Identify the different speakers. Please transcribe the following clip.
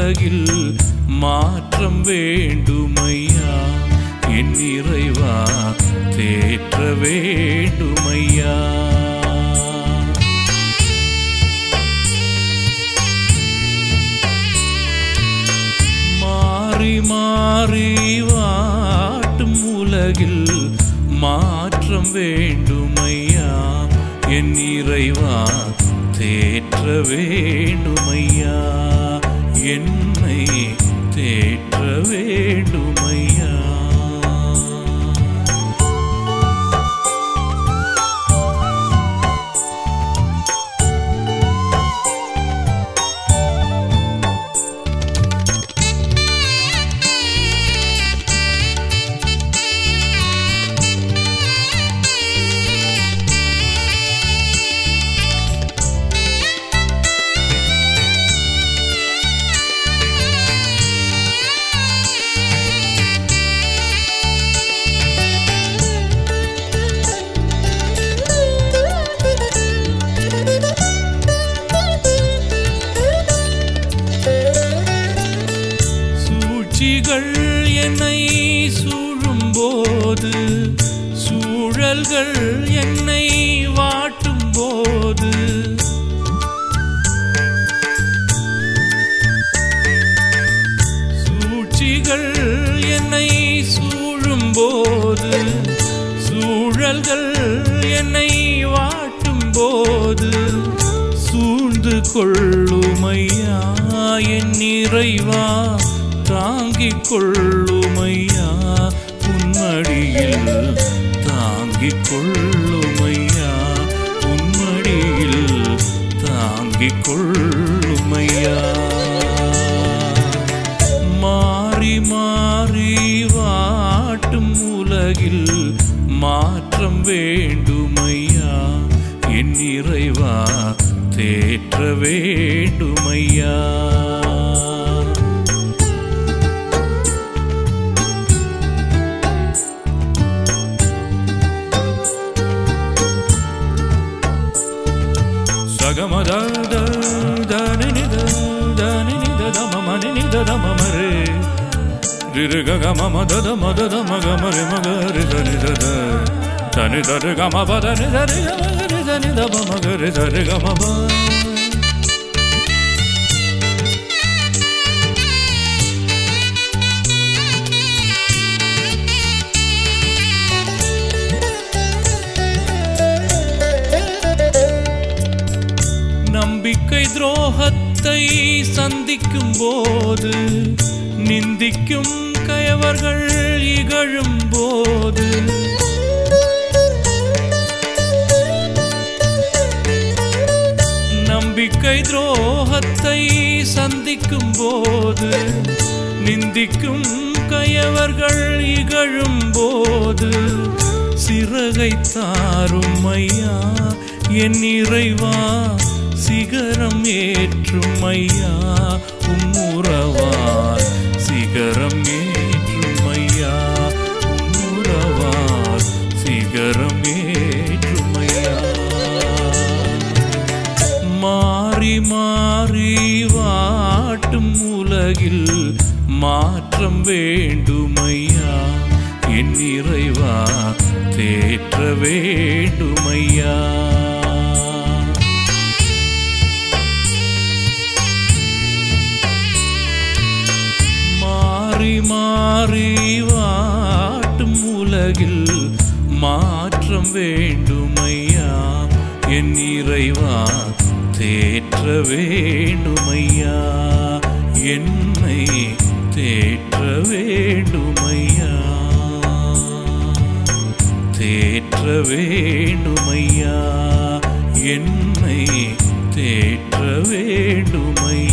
Speaker 1: உலகில் மாற்றம் வேண்டுமையா என் இறைவா தேற்ற வேண்டுமையா மாறி மாறி வாட்டும் உலகில் மாற்றம் வேண்டுமையா என் இறைவா தேற்ற வேண்டுமையா என்னை தேற்ற வேண்டுமையா சூழ்ச்சிகள் என்னை சூழும்போது சூழல்கள் என்னை வாட்டும் போது சூழ்ச்சிகள் என்னை சூழும்போது சூழல்கள் என்னை வாட்டும் போது சூழ்ந்து கொள்ளுமையா என் இறைவா தாங்கிக் கொள்ளுமையா உன்மடியில் தாங்கிக் கொள்ளுமையா உன்மடியில் தாங்கிக் கொள்ளுமையா மாறி மாறி வாட்டும் உலகில் மாற்றம் வேண்டுமையா என் இறைவா தேற்ற வேண்டுமையா సగమద దనిద దనిద దమ మని నిద దమ మరే రిరి గగ మమ దద మద దమ గమ రి మగ రి దని దద దని దద గమ పద ని దని గమ రి దని దమ మగ రి దని గమ ప நம்பிக்கை துரோகத்தை சந்திக்கும் போது நிந்திக்கும் கயவர்கள் இகழும் போது நம்பிக்கை துரோகத்தை சந்திக்கும் போது நிந்திக்கும் கயவர்கள் இகழும் போது சிறகை தாரும் ஐயா என் இறைவா சிகரம் ஏற்றும் ஐயா உம்முறவால் சிகரம் ஏற்றும் ஐயா உம்முறவால் சிகரம் ஏற்றும் ஐயா மாறி மாறி வாட்டும் உலகில் மாற்றம் வேண்டுமையா என் இறைவா தேற்ற வேண்டுமையா மாறி மாறி வாட்டும் உலகில் மாற்றம் வேண்டுமையா என் இறைவா தேற்ற வேண்டுமையா என்னை தேற்ற வேண்டுமையா தேற்ற வேண்டுமையா என்னை தேற்ற வேண்டுமையா